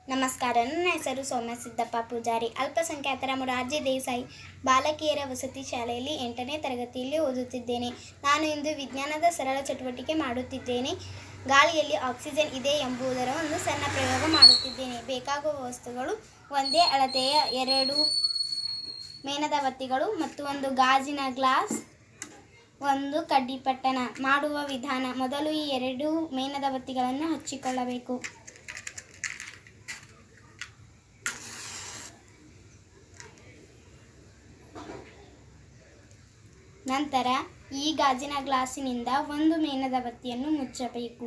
ನಮಸ್ಕಾರ ನನ್ನ ಹೆಸರು ಸೌಮ್ಯ ಸಿದ್ದಪ್ಪ ಪೂಜಾರಿ ಅಲ್ಪಸಂಖ್ಯಾತರ ಮೊರಾರ್ಜಿ ದೇಸಾಯಿ ಬಾಲಕಿಯರ ವಸತಿ ಶಾಲೆಯಲ್ಲಿ ಎಂಟನೇ ತರಗತಿಯಲ್ಲಿ ಓದುತ್ತಿದ್ದೇನೆ ನಾನು ಇಂದು ವಿಜ್ಞಾನದ ಸರಳ ಚಟುವಟಿಕೆ ಮಾಡುತ್ತಿದ್ದೇನೆ ಗಾಳಿಯಲ್ಲಿ ಆಕ್ಸಿಜನ್ ಇದೆ ಎಂಬುದರ ಒಂದು ಸಣ್ಣ ಪ್ರಯೋಗ ಮಾಡುತ್ತಿದ್ದೇನೆ ಬೇಕಾಗುವ ವಸ್ತುಗಳು ಒಂದೇ ಅಳತೆಯ ಎರಡು ಮೇಣದ ಬತ್ತಿಗಳು ಮತ್ತು ಒಂದು ಗಾಜಿನ ಗ್ಲಾಸ್ ಒಂದು ಕಡ್ಡಿಪಟ್ಟಣ ಮಾಡುವ ವಿಧಾನ ಮೊದಲು ಈ ಎರಡು ಮೇಣದ ಬತ್ತಿಗಳನ್ನು ಹಚ್ಚಿಕೊಳ್ಳಬೇಕು ನಂತರ ಈ ಗಾಜಿನ ಗ್ಲಾಸಿನಿಂದ ಒಂದು ಮೇಣದ ಬತ್ತಿಯನ್ನು ಮುಚ್ಚಬೇಕು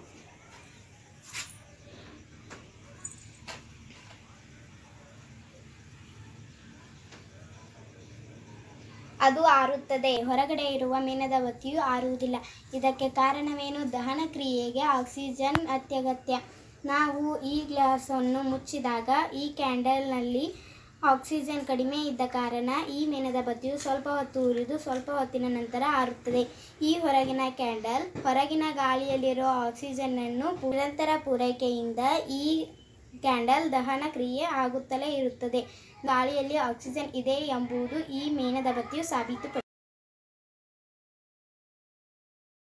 ಅದು ಆರುತ್ತದೆ ಹೊರಗಡೆ ಇರುವ ಮೇಣದ ಬತ್ತಿಯು ಆರುವುದಿಲ್ಲ ಇದಕ್ಕೆ ಕಾರಣವೇನು ದಹನ ಕ್ರಿಯೆಗೆ ಆಕ್ಸಿಜನ್ ಅತ್ಯಗತ್ಯ ನಾವು ಈ ಗ್ಲಾಸನ್ನು ಮುಚ್ಚಿದಾಗ ಈ ಕ್ಯಾಂಡಲ್ನಲ್ಲಿ ಆಕ್ಸಿಜನ್ ಕಡಿಮೆ ಇದ್ದ ಕಾರಣ ಈ ಮೇಣದ ಬತ್ತಿಯು ಸ್ವಲ್ಪ ಹೊತ್ತು ಉರಿದು ಸ್ವಲ್ಪ ಹೊತ್ತಿನ ನಂತರ ಆರುತ್ತದೆ ಈ ಹೊರಗಿನ ಕ್ಯಾಂಡಲ್ ಹೊರಗಿನ ಗಾಳಿಯಲ್ಲಿರುವ ಆಕ್ಸಿಜನ್ನನ್ನು ನಿರಂತರ ಪೂರೈಕೆಯಿಂದ ಈ ಕ್ಯಾಂಡಲ್ ದಹನ ಕ್ರಿಯೆ ಆಗುತ್ತಲೇ ಇರುತ್ತದೆ ಗಾಳಿಯಲ್ಲಿ ಆಕ್ಸಿಜನ್ ಇದೆ ಎಂಬುದು ಈ ಮೇಣದ ಬತ್ತಿಯು ಸಾಬೀತುಪಡಿಸುತ್ತದೆ